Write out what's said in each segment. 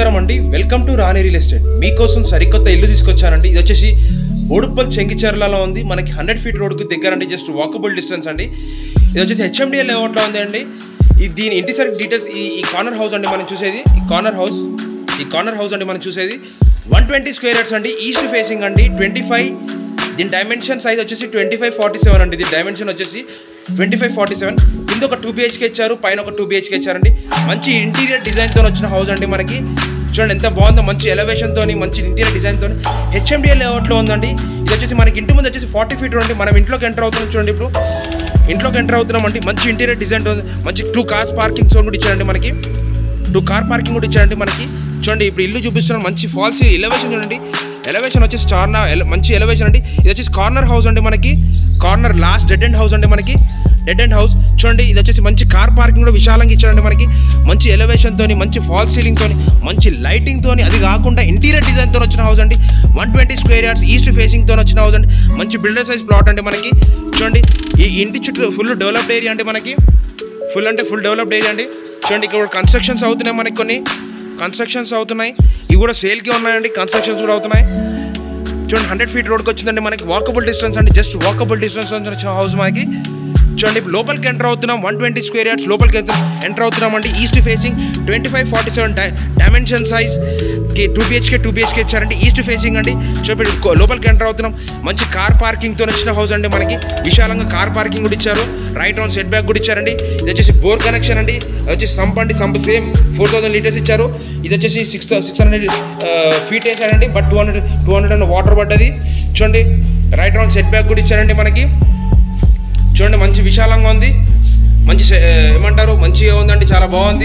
నమస్కారం అండి welcome to Rani real estate మీకోసం సరికొత్త ఇల్లు తీసుకొచ్చానండి ఇది వచ్చేసి బోడుప్పల్ చెంగిచెర్లలో ఉంది మనకి హండ్రెడ్ ఫీట్ రోడ్కి దగ్గర అండి జస్ట్ వాకబుల్ డిస్టెన్స్ అండి ఇది వచ్చేసి హెచ్ఎండిఏ లేఅవుట్లో ఉంది అండి ఈ దీని ఇంటి సరికి డీటెయిల్స్ ఈ ఈ కార్నర్ హౌస్ అండి మనం చూసేది ఈ కార్నర్ హౌస్ ఈ కార్నర్ హౌస్ అండి మనం చూసేది వన్ ట్వంటీ స్క్వేర్ యార్డ్స్ అండి ఈస్ట్ ఫేసింగ్ అండి ట్వంటీ ఫైవ్ దీని డైమెన్షన్ సైజ్ వచ్చేసి ట్వంటీ ఫైవ్ ఫార్టీ సెవెన్ అండి దీని డైమెన్షన్ వచ్చేసి ట్వంటీ ఫైవ్ ఫార్టీ సెవెన్ కింద ఒక టూ బిహెచ్కే ఇచ్చారు పైన ఒక టూ బిహెచ్కే ఇచ్చారండి మంచి ఇంటీరియర్ డిజైన్తో వచ్చిన హౌస్ అండి మనకి చూడండి ఎంత బాగుందో మంచి ఎలివేషన్ తోని మంచి ఇంటీరియర్ డిజైన్ తోని హెచ్ఎండిఏ లేఅవుట్లో ఉందండి ఇది వచ్చేసి మనకి ఇంటి ముందు వచ్చేసి ఫార్టీ ఫీట్ ఉంది మనం ఇంట్లోకి ఎంటర్ అవుతున్నాం చూడండి ఇప్పుడు ఇంట్లోకి ఎంటర్ అవుతున్నాం అండి మంచి ఇంటీరియర్ డిజైన్ తో ఉంది. మంచి టూ కార్స్ పార్కింగ్ జోన్ కూడా ఇచ్చారండి మనకి టూ కార్ పార్కింగ్ కూడా ఇచ్చారండి మనకి చూడండి ఇప్పుడు ఇల్లు చూపిస్తున్నాం మంచి ఫాల్స్ ఎలివేషన్ చూడండి ఎలివేషన్ వచ్చేసి చార్నా ఎల- మంచి ఎలివేషన్ అండి ఇది వచ్చేసి కార్నర్ హౌస్ అండి మనకి corner last dead end house అండి మనకి డెడ్ ఎండ్ హౌస్ చూడండి ఇది వచ్చేసి మంచి కార్ పార్కింగ్ కూడా విశాలంగా ఇచ్చారండి మనకి మంచి ఎలివేషన్ తోని మంచి ఫాల్ సీలింగ్ తోని మంచి లైటింగ్ తోని అది కాకుండా ఇంటీరియర్ డిజైన్ తో వచ్చిన హౌస్ అండి one twenty square yards east facing తో వచ్చిన హౌస్ అండి మంచి బిల్డర్ సైజ్ ప్లాట్ అండి మనకి చూడండి ఈ ఇంటి చుట్టూ ఫుల్ డెవలప్డ్ ఏరియా అండి మనకి ఫుల్ అంటే ఫుల్ డెవలప్డ్ ఏరియా అండి చూడండి ఇక్కడ కన్స్ట్రక్షన్స్ అవుతున్నాయి మనకి కొన్ని కన్స్ట్రక్షన్స్ అవుతున్నాయి ఇవి కూడా సేల్కి ఉన్నాయండి కన్స్ట్రక్షన్స్ కూడా అవుతున్నాయి చూడండి హండ్రెడ్ ఫీట్ రోడ్కి వచ్చిందండి మనకి వాకబుల్ డిస్టెన్స్ అండి జస్ట్ వాకబుల్ డిస్టెన్స్ వచ్చిన హౌస్ మనకి చూడండి ఇప్పుడు లోపలికి ఎంటర్ అవుతున్నాం వన్ ట్వంటీ స్క్వేర్ యార్డ్స్ లోపలికి ఎంటర్ అవుతున్నాం అండి east facing twenty five forty seven dimension size కి టూ బిహెచ్కే టూ బిహెచ్కే ఇచ్చారండి ఈస్ట్ ఫేసింగ్ అండి చూడండి ఇప్పుడు లోపలికి ఎంటర్ అవుతున్నాం మంచి కార్ పార్కింగ్తో వచ్చిన హౌస్ అండి మనకి విశాలంగా కార్ పార్కింగ్ కూడా ఇచ్చారు రైట్ రౌండ్ సెట్ బ్యాక్ కూడా ఇచ్చారండి ఇది వచ్చేసి బోర్ కనెక్షన్ అండి అది వచ్చేసి సంప్ అండి sump same four thousand litres ఇచ్చారు ఇది వచ్చేసి సిక్స్ సిక్స్ హండ్రెడ్ ఫీట్ వేసాడండి but two hundred two hundred and water పడ్డది చూడండి రైట్ రౌండ్ సెట్ బ్యాక్ కూడా ఇచ్చారండి మనకి చూడండి మంచి విశాలంగా ఉంది మంచి సె- ఏమంటారు మంచిగా ఉందండి చాలా బాగుంది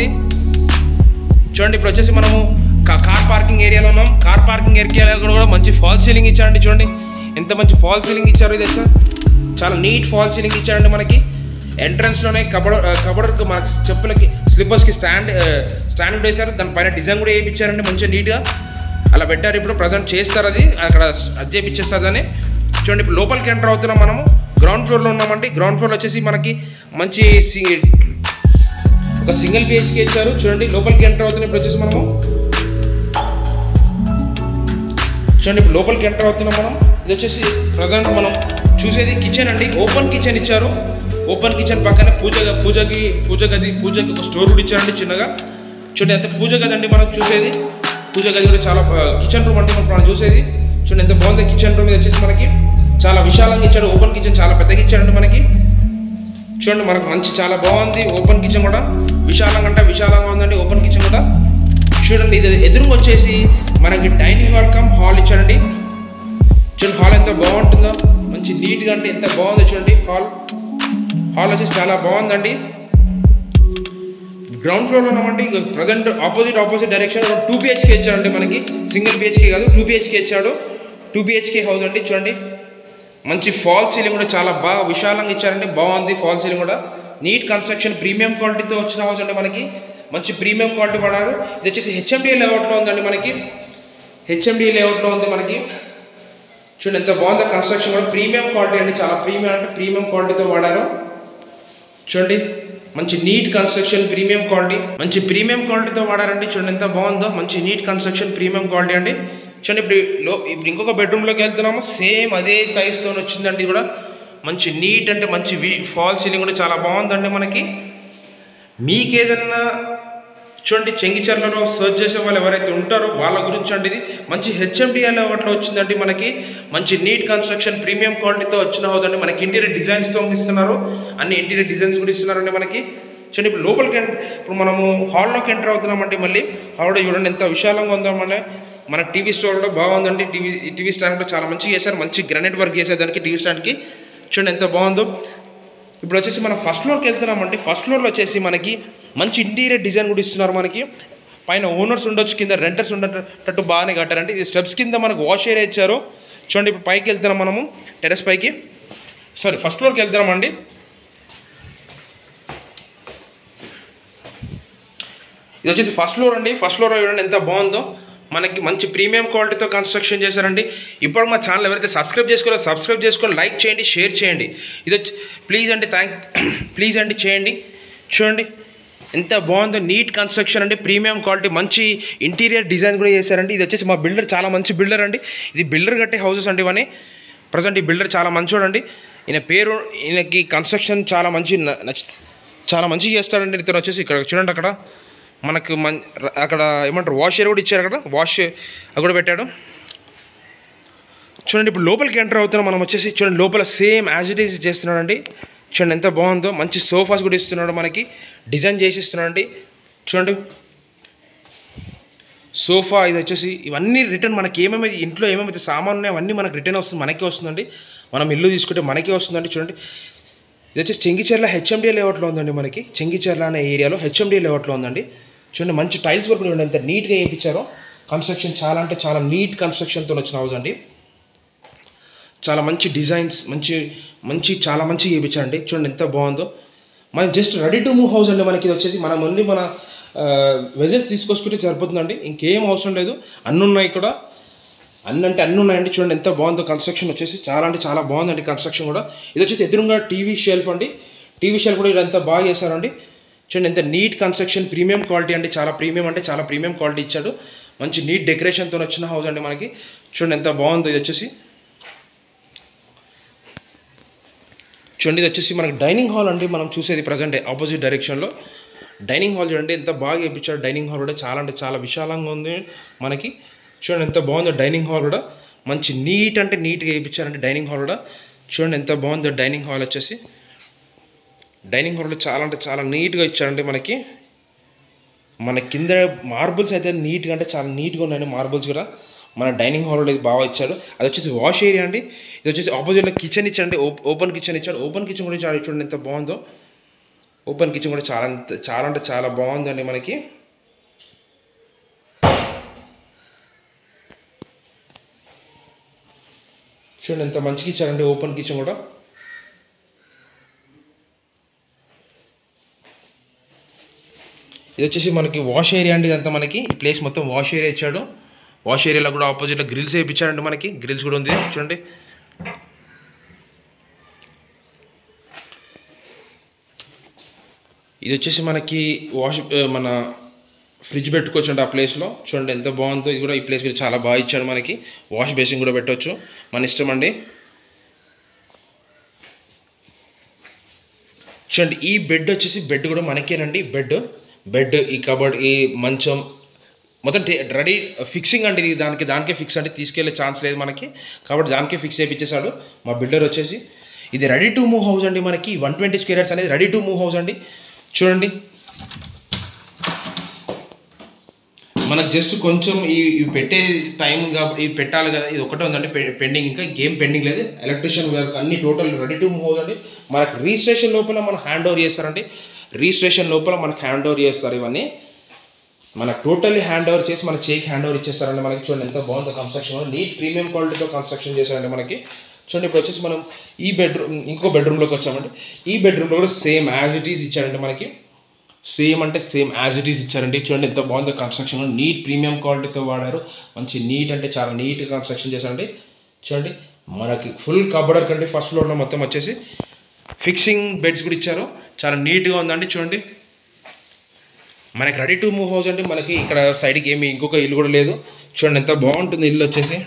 చూడండి ఇప్పుడు వచ్చేసి మనము కా- కార్ పార్కింగ్ ఏరియాలో ఉన్నాం కార్ పార్కింగ్ ఏరియాలో కూడా మంచి ఫాల్ సీలింగ్ ఇచ్చారండి చూడండి ఎంత మంచి ఫాల్ సీలింగ్ ఇచ్చారు ఇది వచ్చా చాలా నీట్ ఫాల్ సీలింగ్ ఇచ్చారండి మనకి ఎంట్రన్స్లోనే కబడ్ కబడర్కి మన చెప్పులకి స్లిప్పర్స్కి స్టాండ్ స్టాండ్ కూడా వేశారు దానిపైన డిజైన్ కూడా వేయించారండి మంచిగా నీట్గా అలా పెట్టారు ఇప్పుడు ప్రజెంట్ చేస్తారు అది అక్కడ అది చేపించేస్తారు దాన్ని చూడండి ఇప్పుడు లోపలికి ఎంటర్ అవుతున్నాం మనము గ్రౌండ్ ఫ్లోర్లో ఉన్నామండి గ్రౌండ్ ఫ్లోర్ వచ్చేసి మనకి మంచి సి- ఒక సింగిల్ బిహెచ్కే ఇచ్చారు చూడండి లోపలికి ఎంటర్ అవుతున్నాం ఇప్పుడు వచ్చేసి మనము చూడండి ఇప్పుడు లోపలికి ఎంటర్ అవుతున్నాం మనం ఇది వచ్చేసి ప్రజెంట్ మనం చూసేది కిచెన్ అండి ఓపెన్ కిచెన్ ఇచ్చారు ఓపెన్ కిచెన్ పక్కన పూజ గ- పూజకి పూజ గది పూజకి ఒక స్టోర్ కూడా ఇచ్చారండి చిన్నగా చూడండి ఎంత పూజ గది అండి మనం చూసేది పూజ గది కూడా చాలా కిచెన్ రూమ్ అంటే మనం చూసేది చూడండి ఎంత బాగుంది కిచెన్ రూమ్ ఇది వచ్చేసి మనకి చాలా విశాలంగా ఇచ్చాడు ఓపెన్ కిచెన్ చాలా పెద్దగా ఇచ్చాడండి మనకి చూడండి మనకు మంచి చాలా బాగుంది ఓపెన్ కిచెన్ కూడా విశాలంగా అంటే విశాలంగా ఉందండి ఓపెన్ కిచెన్ కూడా చూడండి ఇది ఎదురుగా వచ్చేసి మనకి డైనింగ్ హాల్ కమ్ హాల్ ఇచ్చాడండి చూడండి హాల్ ఎంత బాగుంటుందో మంచి నీట్గా అంటే ఎంత బాగుందో చూడండి హాల్ హాల్ వచ్చేసి చాలా బాగుందండి గ్రౌండ్ ఫ్లోర్లో ఉన్నామండి present opposite opposite direction two BHK ఇచ్చాడండి మనకి సింగిల్ బిహెచ్కే కాదు టూ బిహెచ్కే ఇచ్చాడు టూ బిహెచ్కే హౌస్ అండి చూడండి మంచి ఫాల్ సీలింగ్ కూడా చాలా బాగా విశాలంగా ఇచ్చారండి బాగుంది ఫాల్ సీలింగ్ కూడా నీట్ కన్స్ట్రక్షన్ ప్రీమియం క్వాలిటీతో వచ్చిన హౌస్ అండి మనకి మంచి ప్రీమియం క్వాలిటీ పడారు ఇది వచ్చేసి హెచ్ఎండి లేఅవుట్లో ఉందండి మనకి హెచ్ఎండి లేఅవుట్లో ఉంది మనకి చూడండి ఎంత బాగుందో కన్స్ట్రక్షన్ కూడా ప్రీమియం క్వాలిటీ అండి చాలా ప్రీమియం అంటే ప్రీమియం క్వాలిటీతో వాడారు చూడండి మంచి నీట్ కన్స్ట్రక్షన్ ప్రీమియం క్వాలిటీ మంచి ప్రీమియం క్వాలిటీతో వాడారండి చూడండి ఎంత బాగుందో మంచి నీట్ కన్స్ట్రక్షన్ ప్రీమియం క్వాలిటీ అండి చూడండి ఇప్పుడు లో ఇప్పుడు ఇంకొక బెడ్రూమ్లోకి వెళ్తున్నాము సేమ్ అదే సైజ్తో వచ్చిందండి ఇది కూడా మంచి నీట్ అంటే మంచి వి ఫాల్ సీలింగ్ కూడా చాలా బాగుందండి మనకి మీకు ఏదన్నా చూడండి చెంగిచర్లలో సర్చ్ చేసే వాళ్ళు ఎవరైతే ఉంటారో వాళ్ళ గురించి అండి ఇది మంచి హెచ్ఎండిఎల్ అట్లా వచ్చిందండి మనకి మంచి నీట్ కన్స్ట్రక్షన్ ప్రీమియం క్వాలిటీతో వచ్చిన హౌస్ అండి మనకి ఇంటీరియర్ డిజైన్స్తో ఇస్తున్నారు అన్ని ఇంటీరియర్ డిజైన్స్ కూడా ఇస్తున్నారండి మనకి చూడండి ఇప్పుడు లోపలికి ఎంటర్ ఇప్పుడు మనము హాల్లోకి ఎంటర్ అవుతున్నామండి మళ్ళీ హాల్ కూడా చూడండి ఎంత విశాలంగా ఉందో మన మన టీవీ స్టోర్ కూడా బాగుందండి టీవీ టీవీ స్టాండ్ కూడా చాలా మంచిగా చేశారు మంచి గ్రానైట్ వర్క్ చేశారు దానికి టీవీ స్టాండ్కి చూడండి ఎంత బాగుందో ఇప్పుడు వచ్చేసి మనం ఫస్ట్ ఫ్లోర్కి వెళ్తున్నామండి ఫస్ట్ ఫ్లోర్లో వచ్చేసి మనకి మంచి ఇంటీరియర్ డిజైన్ కూడా ఇస్తున్నారు మనకి పైన ఓనర్స్ ఉండొచ్చు కింద రెంటర్స్ ఉండేటట్టు బాగానే కట్టారండి ఇది స్టెప్స్ కింద మనకు వాష్ ఏరియా ఇచ్చారు చూడండి ఇప్పుడు పైకి వెళ్తున్నాం మనము టెరెస్ పైకి సారీ ఫస్ట్ ఫ్లోర్కి వెళ్తున్నామండి ఇది వచ్చేసి ఫస్ట్ ఫ్లోర్ అండి ఫస్ట్ ఫ్లోర్ చూడండి ఎంత బాగుందో మనకి మంచి ప్రీమియం క్వాలిటీతో కన్స్ట్రక్షన్ చేశారండి ఇప్పుడు మా ఛానల్ ఎవరైతే సబ్స్క్రైబ్ చేసుకోరో సబ్స్క్రైబ్ చేసుకొని లైక్ చేయండి షేర్ చేయండి ఇది వచ్చి ప్లీజ్ అండి థ్యాంక్ ప్లీజ్ అండి చేయండి చూడండి ఎంత బాగుందో నీట్ కన్స్ట్రక్షన్ అండి ప్రీమియం క్వాలిటీ మంచి ఇంటీరియర్ డిజైన్ కూడా చేశారండి ఇది వచ్చేసి మా బిల్డర్ చాలా మంచి బిల్డర్ అండి ఇది బిల్డర్ కట్టే హౌసెస్ అండి ఇవన్నీ ప్రజెంట్ ఈ బిల్డర్ చాలా మంచోడండి ఈయన పేరు ఈయనకి కన్స్ట్రక్షన్ చాలా మంచి న- నచ్చ చాలా మంచిగా చేస్తాడండి ఇతను వచ్చేసి ఇక్కడ చూడండి అక్కడ మనకు మన్ అక్కడ ఏమంటారు వాష్ ఏరియా కూడా ఇచ్చారు అక్కడ వాష్ అది కూడా పెట్టాడు చూడండి ఇప్పుడు లోపలికి ఎంటర్ అవుతున్నాం మనం వచ్చేసి చూడండి లోపల సేమ్ యాజ్ ఇట్ ఈజ్ చేస్తున్నాడండి చూడండి ఎంత బాగుందో మంచి సోఫాస్ కూడా ఇస్తున్నాడు మనకి డిజైన్ చేసి ఇస్తున్నాడండి చూడండి సోఫా ఇది వచ్చేసి ఇవన్నీ రిటర్న్ మనకి ఏమేమి ఇంట్లో ఏమేమైతే సామాన్ ఉన్నాయో అవన్నీ మనకి రిటర్న్ వస్తుంది మనకే వస్తుందండి మనం ఇల్లు తీసుకుంటే మనకే వస్తుందండి చూడండి ఇది వచ్చేసి చెంగిచెర్ల హెచ్ఎండి లేఅవుట్లో ఉందండి మనకి చెంగిచెర్ల అనే ఏరియాలో హెచ్ఎండి లేఅవుట్లో ఉందండి చూడండి మంచి టైల్స్ వర్క్ కూడా ఎంత నీట్గా వేయించారో కన్స్ట్రక్షన్ చాలా అంటే చాలా నీట్ కన్స్ట్రక్షన్తో వచ్చిన హౌస్ అండి చాలా మంచి డిజైన్స్ మంచి మంచి చాలా మంచిగా చేయించారండి చూడండి ఎంత బాగుందో మనం just ready to move house అండి మనకి ఇది వచ్చేసి మనం ఓన్లీ మన వెజెస్ తీసుకొచ్చుకుంటే సరిపోతుందండి ఇంకేం అవసరం లేదు అన్నీ ఉన్నాయి ఇక్కడ అన్ని అంటే అన్నీ ఉన్నాయండి చూడండి ఎంత బాగుందో కన్స్ట్రక్షన్ వచ్చేసి చాలా అంటే చాలా బాగుందండి కన్స్ట్రక్షన్ కూడా ఇది వచ్చేసి ఎదురుగా టీవీ షెల్ఫ్ అండి టీవీ షెల్ఫ్ కూడా ఇదంతా బాగా చేశారండి చూడండి ఎంత నీట్ కన్స్ట్రక్షన్ ప్రీమియం క్వాలిటీ అండి చాలా ప్రీమియం అంటే చాలా ప్రీమియం క్వాలిటీ ఇచ్చాడు మంచి నీట్ డెకరేషన్తో వచ్చిన హౌస్ అండి మనకి చూడండి ఎంత బాగుందో ఇది వచ్చేసి చూడండి ఇది వచ్చేసి మనకి డైనింగ్ హాల్ అండి మనం చూసేది ప్రజెంట్ ఆపోజిట్ డైరెక్షన్లో డైనింగ్ హాల్ చూడండి ఎంత బాగా వేయించాడు డైనింగ్ హాల్ కూడా చాలా అంటే చాలా విశాలంగా ఉంది మనకి చూడండి ఎంత బాగుందో డైనింగ్ హాల్ కూడా మంచి నీట్ అంటే నీట్గా వేయించారండి డైనింగ్ హాల్ కూడా చూడండి ఎంత బాగుందో డైనింగ్ హాల్ వచ్చేసి డైనింగ్ హాల్ చాలా అంటే చాలా నీట్గా ఇచ్చారండి మనకి మన కింద మార్బుల్స్ అయితే నీట్గా అంటే చాలా నీట్గా ఉన్నాయండి మార్బుల్స్ కూడా మన డైనింగ్ హాల్లో ఇది బాగా ఇచ్చాడు అది వచ్చేసి వాష్ ఏరియా అండి ఇది వచ్చేసి ఆపోజిట్లో కిచెన్ ఇచ్చాడండి ఓపెన్ కిచెన్ ఇచ్చాడు ఓపెన్ కిచెన్ కూడా చాలా చూడండి ఎంత బాగుందో ఓపెన్ కిచెన్ కూడా చాలా అంత- చాలా అంటే చాలా బాగుందండి మనకి చూడండి ఎంత మంచిగా ఇచ్చారండి ఓపెన్ కిచెన్ కూడా ఇది వచ్చేసి మనకి వాష్ ఏరియా అండి ఇదంతా మనకి ఈ ప్లేస్ మొత్తం వాష్ ఏరియా ఇచ్చాడు వాష్ ఏరియాలో కూడా ఆపోజిట్లో గ్రిల్స్ వేయించాడండి మనకి గ్రిల్స్ కూడా ఉంది చూడండి ఇది వచ్చేసి మనకి వాష్ ఆ, మన ఫ్రిడ్జ్ పెట్టుకోవచ్చు ఆ ప్లేస్లో చూడండి ఎంత బాగుందో ఇది కూడా ఈ ప్లేస్ కూడా చాలా బాగా ఇచ్చాడు మనకి వాష్ బేసిన్ కూడా పెట్టవచ్చు మన ఇష్టం అండి చూడండి ఈ బెడ్ వచ్చేసి బెడ్ కూడా మనకేనండి బెడ్ బెడ్ ఈ కబర్డ్ ఈ మంచం మొత్తం రెడీ ఫిక్సింగ్ అండి ఇది దానికి దానికే ఫిక్స్ అంటే తీసుకెళ్లే ఛాన్స్ లేదు మనకి కాబట్టి దానికే ఫిక్స్ చేయించేశాడు మా బిల్డర్ వచ్చేసి ఇది రెడీ టు మూవ్ హౌస్ అండి మనకి వన్ ట్వంటీ స్క్వేర్ యార్డ్స్ అనేది రెడీ టు మూవ్ హౌస్ అండి చూడండి మనకు జస్ట్ కొంచెం ఈ ఇవి పెట్టే టైం కాబట్టి ఇవి పెట్టాలి కదా ఇది ఒకటే ఉందండి పెండింగ్ ఇంకా గేమ్ పెండింగ్ లేదు ఎలక్ట్రిషియన్ వర్క్ అన్ని టోటల్ రెడీ టు మూవ్ అండి మనకు రిజిస్ట్రేషన్ లోపల మనం హ్యాండ్ ఓవర్ చేస్తారండి రిజిస్ట్రేషన్ లోపల మనకు హ్యాండ్ ఓవర్ చేస్తారు ఇవన్నీ మనకు టోటల్లీ హ్యాండ్ ఓవర్ చేసి మన చేయికి హ్యాండ్ ఓవర్ ఇచ్చేస్తారండి మనకి చూడండి ఎంత బాగుందో కన్స్ట్రక్షన్ నీట్ ప్రీమియం క్వాలిటీతో కన్స్ట్రక్షన్ చేశారండి మనకి చూడండి ఇప్పుడు వచ్చేసి మనం ఈ బెడ్రూమ్ ఇంకో బెడ్రూమ్లోకి వచ్చామండి ఈ బెడ్రూమ్లో కూడా సేమ్ యాజ్ ఇట్ ఈస్ ఇచ్చారండి మనకి సేమ్ అంటే సేమ్ యాజ్ ఇట్ ఈస్ ఇచ్చారండి చూడండి ఎంత బాగుందో కన్స్ట్రక్షన్ నీట్ ప్రీమియం క్వాలిటీతో వాడారు మంచి నీట్ అంటే చాలా నీట్ కన్స్ట్రక్షన్ చేశారండి చూడండి మనకి ఫుల్ కబడర్ కంటే ఫస్ట్ ఫ్లోర్లో మొత్తం వచ్చేసి ఫిక్సింగ్ బెడ్స్ కూడా ఇచ్చారు చాలా నీట్గా ఉందండి చూడండి మనకి రెడీ టు మూవ్ హౌస్ అంటే మనకి ఇక్కడ సైడ్కి ఏమి ఇంకొక ఇల్లు కూడా లేదు చూడండి ఎంత బాగుంటుంది ఇల్లు వచ్చేసి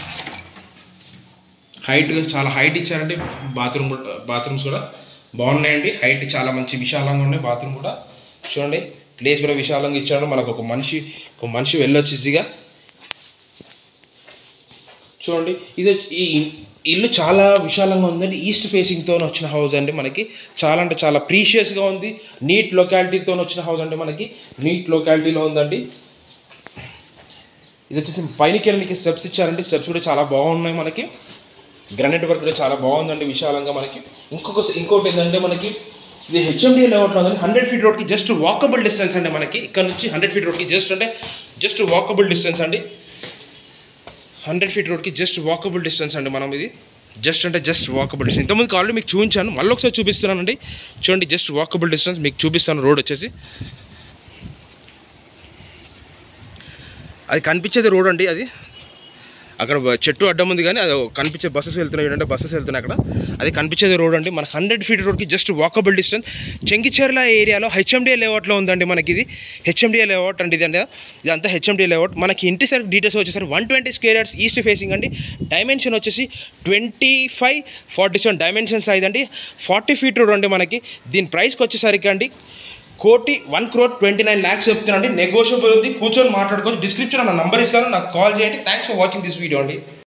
హైట్ చాలా హైట్ ఇచ్చారండి బాత్రూమ్ బాత్రూమ్స్ కూడా బాగున్నాయండి హైట్ చాలా మంచి విశాలంగా ఉన్నాయి బాత్రూమ్ కూడా చూడండి ప్లేస్ కూడా విశాలంగా ఇచ్చాడు మనకు ఒక మనిషి ఒక మనిషి వెళ్ళొచ్చు ఈజీగా చూడండి ఇది వచ్చి- ఈ ఇల్లు చాలా విశాలంగా ఉందండి ఈస్ట్ ఫేసింగ్తో వచ్చిన హౌస్ అండి మనకి చాలా అంటే చాలా ప్రీషియస్గా ఉంది నీట్ లొకాలిటీతో వచ్చిన హౌస్ అండి మనకి నీట్ లొకాలిటీలో ఉందండి ఇది వచ్చేసి పైనకి వెళ్ళడానికి స్టెప్స్ ఇచ్చారండి స్టెప్స్ కూడా చాలా బాగున్నాయి మనకి గ్రానైట్ వర్క్ కూడా చాలా బాగుందండి విశాలంగా మనకి ఇంకొక ఇంకోటి ఏంటంటే మనకి ఇది హెచ్ఎండి లేఅవుట్లో ఉందండి హండ్రెడ్ ఫీట్ రోడ్కి జస్ట్ వాకబుల్ డిస్టెన్స్ అండి మనకి ఇక్కడ నుంచి హండ్రెడ్ ఫీట్ రోడ్కి జస్ట్ అంటే జస్ట్ వాకబుల్ డిస్టెన్స్ అండి హండ్రెడ్ ఫీట్ రోడ్కి జస్ట్ వాకబుల్ డిస్టెన్స్ అండి మనం ఇది జస్ట్ అంటే జస్ట్ వాకబుల్ డిస్టెన్స్ ఇంతకుముందు ఆల్రెడీ మీకు చూపించాను మళ్ళీ ఒకసారి చూపిస్తున్నానండి చూడండి జస్ట్ వాకబుల్ డిస్టెన్స్ మీకు చూపిస్తాను రోడ్ వచ్చేసి అది కనిపించేది రోడ్ అండి అది అక్కడ చెట్టు అడ్డం ఉంది కానీ అది కనిపించే బస్సెస్ వెళ్తున్నాయి చూడండి బస్సెస్ వెళ్తున్నాయి అక్కడ అది కనిపించేది రోడ్ అండి మనకి హండ్రెడ్ ఫీట్ రోడ్కి జస్ట్ వాకబుల్ డిస్టెన్స్ చెంగిచెర్ల ఏరియాలో హెచ్ఎండిఏ లేఅవుట్లో ఉందండి మనకి ఇది హెచ్ఎండిఏ లేఅవుట్ అండి ఇది అంటే ఇదంతా హెచ్ఎండిఏ లేఅవుట్ మనకి ఇంటి సైడ్ డీటెయిల్స్ వచ్చేసరికి one twenty square yards east facing అండి డైమెన్షన్ వచ్చేసి twenty five forty seven dimension size అండి ఫార్టీ ఫీట్ రోడ్ అండి మనకి దీని ప్రైస్కి వచ్చేసరికి అండి కోటి one crore twenty nine lakhs చెప్తున్నాండి నెగోషియబుల్ ఉంది కూర్చొని మాట్లాడుకోవచ్చు డిస్క్రిప్షన్ నా నంబర్ ఇస్తాను నాకు కాల్ చేయండి thanks for watching this video అండి